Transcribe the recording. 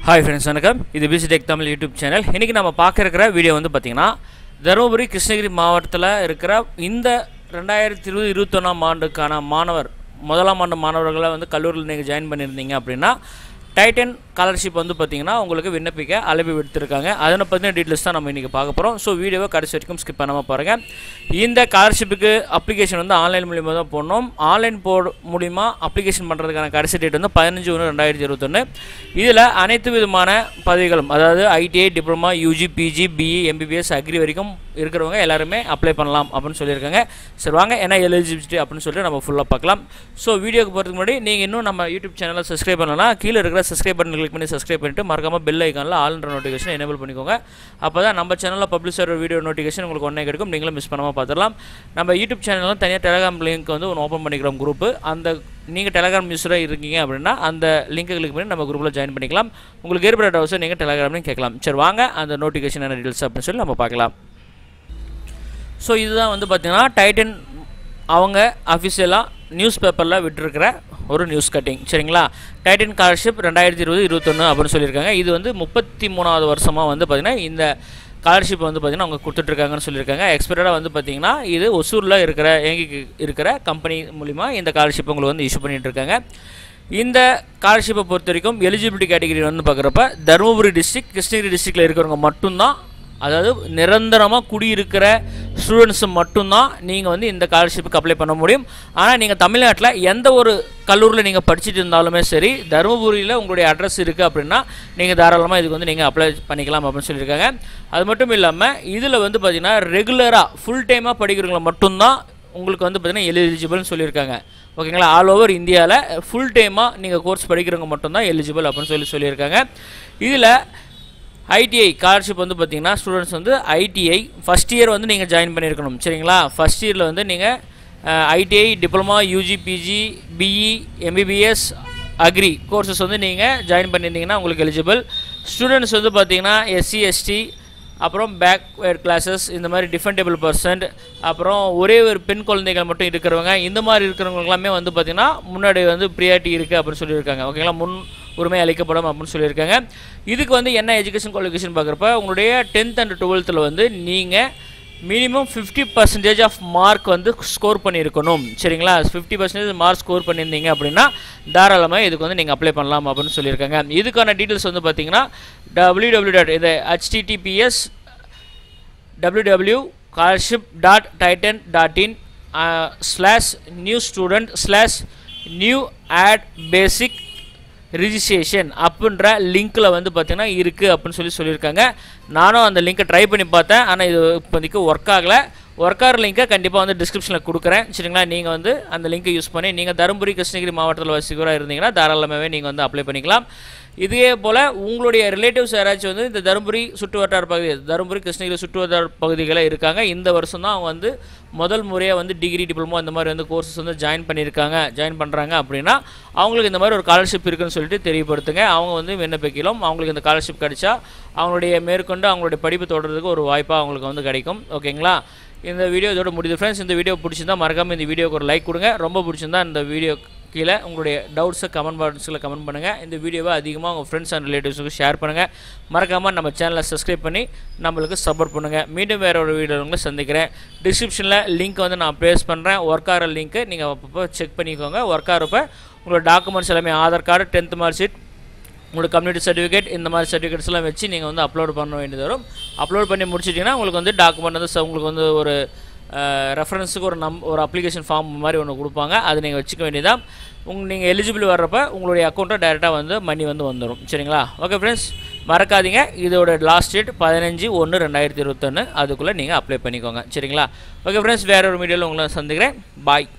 hi friends வணக்கம் இது PC tech Tamil YouTube channel இன்றைக்கி நம்ம பார்க்க இருக்கிற வீடியோ வந்து பார்த்திங்கன்னா தருமபுரி கிருஷ்ணகிரி மாவட்டத்தில் இருக்கிற இந்த ரெண்டாயிரத்தி இருபது இருபத்தொன்னாம் ஆண்டுக்கான மாணவர் முதலாம் ஆண்டு மாணவர்களை வந்து கல்லூரியில் நீங்கள் ஜாயின் பண்ணியிருந்தீங்க அப்படின்னா டைட்டன் ஸ்காலர்ஷிப் வந்து பார்த்தீங்கன்னா உங்களுக்கு விண்ணப்பிக்க அழைப்பு விடுத்திருக்காங்க அதனை பற்றின டீட்டெயில்ஸ் தான் நம்ம இன்றைக்கி பார்க்க போகிறோம் ஸோ வீடியோவை கடைசி வரைக்கும் ஸ்கிப் பண்ணாமல் பாருங்கள் இந்த ஸ்காலர்ஷிப்புக்கு அப்ளிகேஷன் வந்து ஆன்லைன் மூலியமாக தான் போடணும் ஆன்லைன் போட மூலிமா அப்ளிகேஷன் பண்ணுறதுக்கான கடைசி டேட் வந்து பதினஞ்சு ஒன்று ரெண்டாயிரத்தி இருபத்தொன்று இதில் அனைத்து விதமான பதவிகளும் அதாவது ITI diploma UG PG BE MBBS agri வரைக்கும் இருக்கிறவங்க எல்லாருமே அப்ளை பண்ணலாம் அப்படின்னு சொல்லியிருக்காங்க சரி வாங்க என்ன எலிஜிபிலிட்டி அப்படின்னு சொல்லிட்டு நம்ம ஃபுல்லாக பார்க்கலாம் ஸோ வீடியோக்கு போகிறதுக்கு முன்னாடி நீங்கள் இன்னும் நம்ம யூடியூப் சேனலை சப்ஸ்கிரைப் பண்ணலாம் கீழே இருக்கிற சப்ஸ்கிரைப் பட்டன் கிளிக் பண்ணி சப்ஸ்கிரைப் பண்ணிட்டு மறக்காம பெல் ஐக்கானில் ஆல்ன்ற நோட்டிஃபிகேஷன் எனேபிள் பண்ணிக்கோங்க அப்போ தான் நம்ம சேனலில் பப்ளிஷ் ஆகிற வீடியோ நோட்டிஃபிகேஷன் உங்களுக்கு ஒன்றே கிடைக்கும் நீங்களும் மிஸ் பண்ணாமல் பார்த்துடலாம் நம்ம யூடியூப் சேனலில் தனியாக டெலகிராம் லிங்க் வந்து ஒன்று ஓப்பன் பண்ணிக்கிறோம் குரூப்பு அந்த நீங்கள் டெலகிராம் யூஸராக இருக்கீங்க அப்படின்னா அந்த லிங்கை கிளிக் பண்ணி நம்ம குரூப்பில் ஜாயின் பண்ணிக்கலாம் உங்களுக்கு ஏற்பட்ட டவுட்ஸை நீங்கள் டெலகிராம்லையும் கேட்கலாம் சரி வாங்க அந்த நோட்டிஃபிகேஷன் என்ன டீட்டெயில்ஸ் அப்படின்னு சொல்லி நம்ம பார்க்கலாம் ஸோ இதுதான் வந்து பார்த்திங்கன்னா டைட்டன் அவங்க அஃபிஷியலாக நியூஸ் பேப்பரில் விட்டுருக்கிற ஒரு நியூஸ் கட்டிங் சரிங்களா டைட்டன் ஸ்காலர்ஷிப் ரெண்டாயிரத்தி இருபது இருபத்தொன்று அப்படின்னு சொல்லியிருக்காங்க இது வந்து முப்பத்தி மூணாவது வருஷமாக வந்து பார்த்திங்கன்னா இந்த ஸ்காலர்ஷிப் வந்து பார்த்திங்கன்னா அவங்க கொடுத்துட்ருக்காங்கன்னு சொல்லியிருக்காங்க எக்ஸ்பெக்டடாக வந்து பார்த்திங்கன்னா இது ஒசூரில் இருக்கிற இயங்கி இருக்கிற கம்பெனி மூலிமா இந்த ஸ்காலர்ஷிப் உங்களுக்கு வந்து இஷ்யூ பண்ணிகிட்டு இருக்காங்க இந்த ஸ்காலர்ஷிப்பை பொறுத்த வரைக்கும் எலிஜிபிலிட்டி கேட்டகரி வந்து பார்க்குறப்ப தருமபுரி டிஸ்ட்ரிக்ட் கிருஷ்ணகிரி டிஸ்ட்ரிக்டில் இருக்கிறவங்க மட்டும்தான் அதாவது நிரந்தரமாக குடியிருக்கிற ஸ்டூடெண்ட்ஸ் மட்டும்தான் நீங்கள் வந்து இந்த ஸ்காலர்ஷிப்புக்கு அப்ளை பண்ண முடியும் ஆனால் நீங்கள் தமிழ்நாட்டில் எந்த ஒரு கல்லூரியில் நீங்கள் படிச்சுட்டு இருந்தாலுமே சரி தருமபுரியில் உங்களுடைய அட்ரஸ் இருக்குது அப்படின்னா நீங்கள் தாராளமாக இதுக்கு வந்து நீங்கள் அப்ளை பண்ணிக்கலாம் அப்படின்னு சொல்லியிருக்காங்க அது மட்டும் இல்லாமல் இதில் வந்து பார்த்திங்கன்னா ரெகுலராக ஃபுல் டைமாக படிக்கிறவங்கள மட்டும்தான் உங்களுக்கு வந்து பார்த்திங்கன்னா எலிஜிபிள்னு சொல்லியிருக்காங்க ஓகேங்களா ஆல் ஓவர் இந்தியாவில் ஃபுல் டைமாக நீங்கள் கோர்ஸ் படிக்கிறவங்க மட்டும்தான் எலிஜிபிள் அப்படின்னு சொல்லி சொல்லியிருக்காங்க இதில் ஐடிஐ ஸ்காலர்ஷிப் வந்து பார்த்தீங்கன்னா ஸ்டூடெண்ட்ஸ் வந்து ஐடிஐ ஃபஸ்ட் இயர் வந்து நீங்கள் ஜாயின் பண்ணியிருக்கணும் சரிங்களா ஃபஸ்ட் இயரில் வந்து நீங்கள் ITI diploma UG PG BE MBBS agri courses வந்து நீங்கள் ஜாயின் பண்ணியிருந்தீங்கன்னா உங்களுக்கு எலிஜிபிள் ஸ்டூடெண்ட்ஸ் வந்து பார்த்தீங்கன்னா எஸ்சி எஸ்டி அப்புறம் பேக்வேர்ட் கிளாஸஸ் இந்த மாதிரி டிஃபெண்டபிள் பர்சன்ட் அப்புறம் ஒரே ஒரு பெண் குழந்தைகள் மட்டும் இருக்கிறவங்க இந்த மாதிரி இருக்கிறவங்க எல்லாமே வந்து பார்த்திங்கன்னா முன்னாடி வந்து ப்ரியாரிட்டி இருக்குது அப்படின்னு சொல்லியிருக்காங்க ஓகேங்களா முன் உரிமை அளிக்கப்படும் அப்படின்னு சொல்லியிருக்காங்க இதுக்கு வந்து என்ன எஜுகேஷன் குவாலிஃபிகேஷன் பார்க்குறப்ப உங்களுடைய டென்த் அண்ட் டுவெல்த்தில் வந்து நீங்கள் minimum fifty percentage of mark வந்து ஸ்கோர் பண்ணியிருக்கணும் சரிங்களா ஃபிஃப்டி பர்சன்டேஜ் மார்க் ஸ்கோர் பண்ணியிருந்தீங்க அப்படின்னா தாராளமாக இதுக்கு வந்து நீங்கள் அப்ளை பண்ணலாம் அப்படின்னு சொல்லியிருக்காங்க இதுக்கான டீட்டெயில்ஸ் வந்து பார்த்தீங்கன்னா டபிள்யூ டபிள்யூ டாட் இது HTTPS W W scholarship dot Titan dot in slash new student slash new add basic registration அப்படின்ற லிங்க்கில் வந்து பார்த்தீங்கன்னா இருக்குது அப்படின்னு சொல்லி சொல்லியிருக்காங்க நானும் அந்த லிங்க்கை ட்ரை பண்ணி பார்த்தேன் ஆனால் இது இப்போதைக்கு ஒர்க் ஆகலை ஒர்க் ஆகிற லிங்க்கை கண்டிப்பாக வந்து டிஸ்கிரிப்ஷனில் கொடுக்குறேன் சரிங்களா நீங்கள் வந்து அந்த லிங்க்கை யூஸ் பண்ணி நீங்கள் தருமபுரி கிருஷ்ணகிரி மாவட்டத்தில் வசிக்கிறா இருந்தீங்கன்னா தாராளமாகவே நீங்கள் வந்து அப்ளை பண்ணிக்கலாம் இதே போல் உங்களுடைய ரிலேட்டிவ்ஸ் யாராச்சும் வந்து இந்த தருமபுரி சுற்று வட்டார பகுதி தருமபுரி கிருஷ்ணகிரி சுற்று வட்டார பகுதிகளில் இருக்காங்க இந்த வருஷம் தான் அவங்க வந்து முதல் முறையாக வந்து டிகிரி டிப்ளமோ இந்த மாதிரி வந்து கோர்சஸ் வந்து ஜாயின் பண்ணியிருக்காங்க ஜாயின் பண்ணுறாங்க அப்படின்னா அவங்களுக்கு இந்த மாதிரி ஒரு ஸ்காலர்ஷிப் இருக்குன்னு சொல்லிட்டு தெரியப்படுத்துங்க அவங்க வந்து விண்ணப்பிக்கலாம் அவங்களுக்கு இந்த ஸ்காலர்ஷிப் கிடைச்சா அவங்களுடைய மேற்கொண்டு அவங்களுடைய படிப்பு தொடர்றதுக்கு ஒரு வாய்ப்பாக அவங்களுக்கு வந்து கிடைக்கும் ஓகேங்களா இந்த வீடியோ இதோட முடியுது ஃப்ரெண்ட்ஸ் இந்த வீடியோ பிடிச்சிருந்தா மறக்காமல் இந்த வீடியோக்கு ஒரு லைக் கொடுங்க ரொம்ப பிடிச்சிருந்தா இந்த வீடியோ கீழே உங்களுடைய டவுட்ஸை கமெண்ட் பாக்ஸில் கமெண்ட் பண்ணுங்கள் இந்த வீடியோவை அதிகமாக உங்கள் ஃப்ரெண்ட்ஸ் அண்ட் ரிலேட்டிவ்ஸுக்கு ஷேர் பண்ணுங்கள் மறக்காமல் நம்ம சேனலை சப்ஸ்கிரைப் பண்ணி நம்மளுக்கு சப்போர்ட் பண்ணுங்கள் மீண்டும் வேறு ஒரு வீடியோ உங்களை சந்திக்கிறேன் டிஸ்கிரிப்ஷனில் லிங்க் வந்து நான் ப்ளேஸ் பண்ணுறேன் ஒர்க் ஆகிற லிங்க்கு நீங்கள் அப்பப்போ செக் பண்ணிக்கோங்க ஒர்க் ஆகிறப்ப உங்களோட டாக்குமெண்ட்ஸ் எல்லாமே Aadhaar card tenth mark sheet உங்களோட கம்யூனிட்டி சர்டிஃபிகேட் இந்த மாதிரி சர்டிஃபிகேட்ஸ்லாம் வச்சு நீங்கள் வந்து அப்லோட் பண்ண வேண்டியது வரும் அப்லோட் பண்ணி முடிச்சிட்டிங்கன்னா உங்களுக்கு வந்து டாக்குமெண்ட் வந்து உங்களுக்கு வந்து ஒரு ரெஃபரன்ஸுக்கு ஒரு நம் ஒரு அப்ளிகேஷன் ஃபார்ம் மாதிரி ஒன்று கொடுப்பாங்க அதை நீங்கள் வச்சுக்க வேண்டியதான் உங்க நீங்கள் எலிஜிபிள் வர்றப்ப உங்களுடைய அக்கௌண்ட்டை டேரெக்டாக வந்து மணி வந்து வந்துடும் சரிங்களா ஓகே ஃப்ரெண்ட்ஸ் மறக்காதீங்க இதோட லாஸ்ட் டேட் பதினஞ்சு ஒன்று ரெண்டாயிரத்தி இருபத்தொன்று அதுக்குள்ளே நீங்கள் அப்ளை பண்ணிக்கோங்க சரிங்களா ஓகே ஃப்ரெண்ட்ஸ் வேறு ஒரு மீடியாவில் உங்களை சந்திக்கிறேன் பாய்